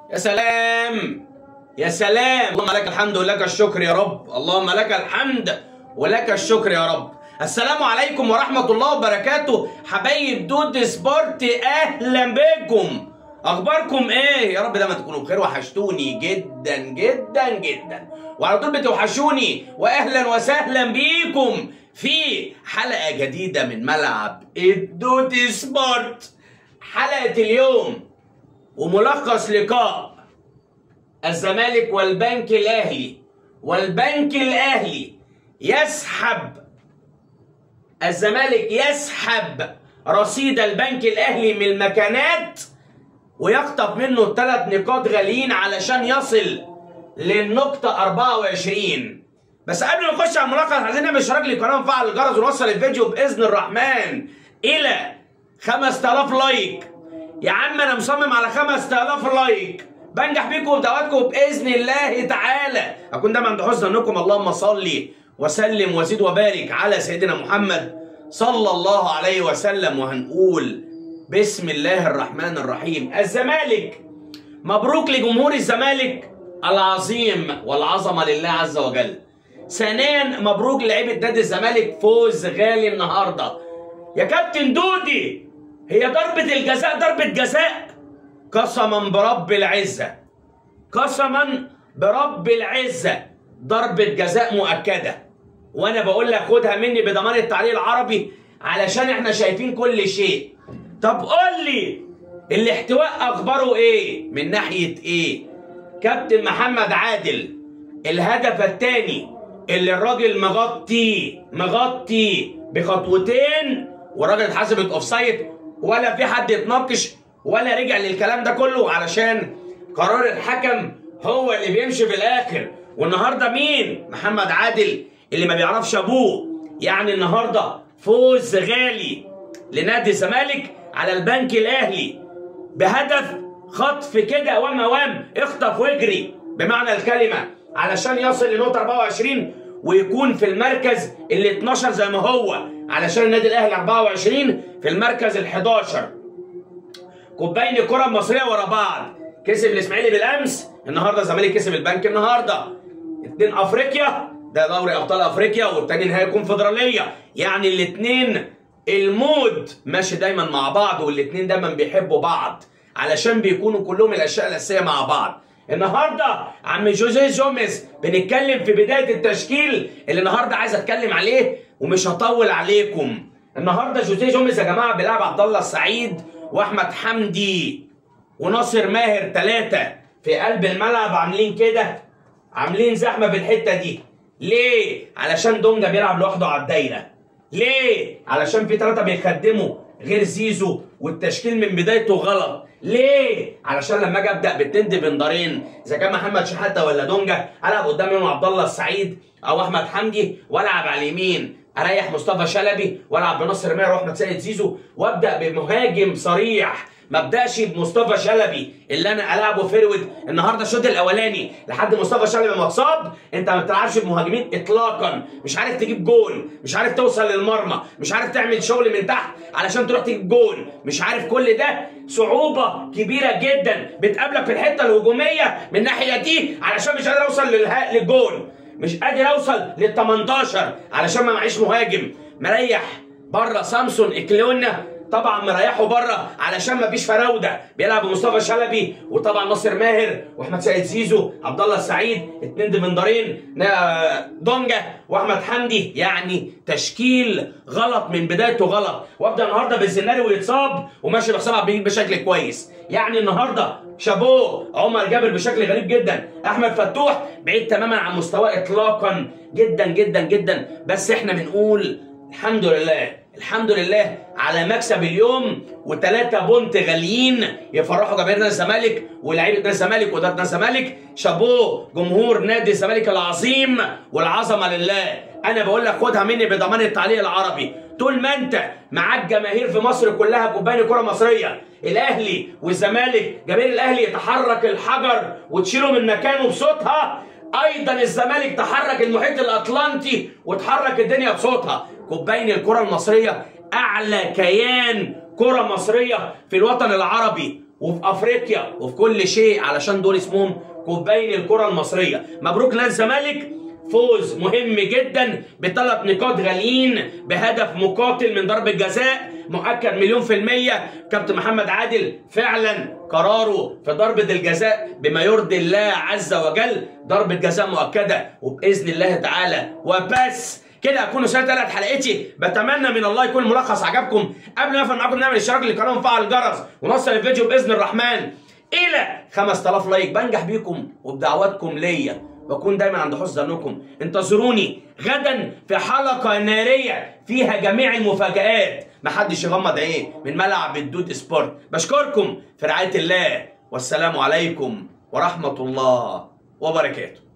يا سلام يا سلام اللهم لك الحمد ولك الشكر يا رب اللهم لك الحمد ولك الشكر يا رب السلام عليكم ورحمة الله وبركاته حبايب دود سبورت أهلا بكم أخباركم إيه يا رب دايما تكونوا بخير وحشتوني جدا جدا جدا وعلى طول بتوحشوني وأهلا وسهلا بيكم في حلقة جديدة من ملعب الدود سبورت حلقة اليوم وملخص لقاء الزمالك والبنك الاهلي والبنك الاهلي يسحب الزمالك يسحب رصيد البنك الاهلي من المكانات ويخطف منه الثلاث نقاط غاليين علشان يصل للنقطة 24 بس قبل ما نخش على الملخص عايزين نعمل اشتراك للقناة ونفعل الجرس ونوصل الفيديو بإذن الرحمن إلى 5000 لايك يا عم أنا مصمم على 5000 لايك بنجح بيكم ودعواتكم باذن الله تعالى اكون دايما عند حسن ظنكم اللهم صل وسلم وزد وبارك على سيدنا محمد صلى الله عليه وسلم وهنقول بسم الله الرحمن الرحيم الزمالك مبروك لجمهور الزمالك العظيم والعظمه لله عز وجل ثانيا مبروك لعيبه نادي الزمالك فوز غالي النهارده يا كابتن دودي هي ضربه الجزاء ضربه جزاء قسما برب العزة قسما برب العزة ضربة جزاء مؤكدة وانا بقول لك خدها مني بضمان التعليق العربي علشان احنا شايفين كل شيء طب قول لي الاحتواء اخباره ايه من ناحية ايه كابتن محمد عادل الهدف الثاني اللي الراجل مغطي مغطي بخطوتين والراجل اتحسبت اوفسايد ولا في حد يتناقش ولا رجع للكلام ده كله علشان قرار الحكم هو اللي بيمشي في الاخر والنهارده مين محمد عادل اللي ما بيعرفش ابوه يعني النهارده فوز غالي لنادي الزمالك على البنك الاهلي بهدف خطف كده وام وام اخطف واجري بمعنى الكلمه علشان يصل لنقطه 24 ويكون في المركز ال 12 زي ما هو علشان النادي الاهلي 24 في المركز ال 11 كوباين الكره المصريه ورا بعض كسب الاسماعيلي بالامس النهارده الزمالك كسب البنك النهارده اتنين افريقيا ده دوري ابطال افريقيا والتاني نهائي الكونفدراليه يعني الاتنين المود ماشي دايما مع بعض والاتنين دايما بيحبوا بعض علشان بيكونوا كلهم الاشياء الاساسيه مع بعض النهارده عم جوزيه جوميز بنتكلم في بدايه التشكيل اللي النهارده عايز اتكلم عليه ومش هطول عليكم النهارده جوزيه جوميز يا جماعه بيلعب عبد الله السعيد واحمد حمدي وناصر ماهر ثلاثة في قلب الملعب عاملين كده عاملين زحمة في الحتة دي ليه؟ علشان دونجا بيلعب لوحده على الدايرة ليه؟ علشان في ثلاثة بيخدموا غير زيزو والتشكيل من بدايته غلط ليه؟ علشان لما اجي ابدا باتنين ديفندرين اذا كان محمد شحاته ولا دونجا العب قدام منهم عبد الله السعيد او احمد حمدي والعب على اليمين اريح مصطفى شلبي والعب بنصر ماهر واحمد سيد زيزو وابدا بمهاجم صريح ما ابداش بمصطفى شلبي اللي انا العبه فيرود النهارده الشوط الاولاني لحد مصطفى شلبي ما اتصاب انت ما بتلعبش بمهاجمين اطلاقا مش عارف تجيب جول مش عارف توصل للمرمى مش عارف تعمل شغل من تحت علشان تروح تجيب جول مش عارف كل ده صعوبه كبيره جدا بتقابلك في الحته الهجوميه من الناحيه دي علشان مش قادر اوصل للها... للجول مش قادر اوصل لل 18 علشان ما معيش مهاجم مريح بره سامسون اكلونا طبعا مريحه بره علشان ما فيش فراوده بيلعب مصطفى شلبي وطبعا ناصر ماهر واحمد سيد زيزو عبد الله السعيد اتنين ديفندرين دونجا واحمد حمدي يعني تشكيل غلط من بدايته غلط وابدا النهارده بالزناري ويتصاب وماشي بحسام عبد المجيد بشكل كويس يعني النهارده شابوه عمر جابر بشكل غريب جدا احمد فتوح بعيد تماما عن مستواه اطلاقا جدا جدا جدا بس احنا بنقول الحمد لله الحمد لله على مكسب اليوم وثلاثة بونت غاليين يفرحوا جماهير نادي الزمالك ولاعيبه نادي الزمالك واداره نادي الزمالك شابوه جمهور نادي الزمالك العظيم والعظمه لله انا بقول لك خدها مني بضمان التعليق العربي طول ما انت معاك جماهير في مصر كلها كوبايه كره مصريه الاهلي والزمالك جماهير الاهلي يتحرك الحجر وتشيله من مكانه بصوتها ايضا الزمالك تحرك المحيط الاطلنطي وتحرك الدنيا بصوتها كوباين الكره المصريه اعلى كيان كره مصريه في الوطن العربي وفي افريقيا وفي كل شيء علشان دول اسمهم كوباين الكره المصريه مبروك نادي الزمالك فوز مهم جدا بثلاث نقاط غاليين بهدف مقاتل من ضربة جزاء مؤكد مليون في المية كابتن محمد عادل فعلا قراره في ضربة الجزاء بما يرضي الله عز وجل ضربة جزاء مؤكدة وبإذن الله تعالى وبس كده اكون وصلت ثلاث حلقتي بتمنى من الله يكون الملخص عجبكم قبل ما اقفل معاكم نعمل اشتراك للقناه وفعل الجرس ونوصل الفيديو باذن الرحمن الى 5000 لايك بنجح بيكم وبدعواتكم ليا واكون دايما عند حسن ظنكم انتظروني غدا في حلقه ناريه فيها جميع المفاجآت محدش يغمض عينيه من ملعب الدود سبورت بشكركم في رعايه الله والسلام عليكم ورحمه الله وبركاته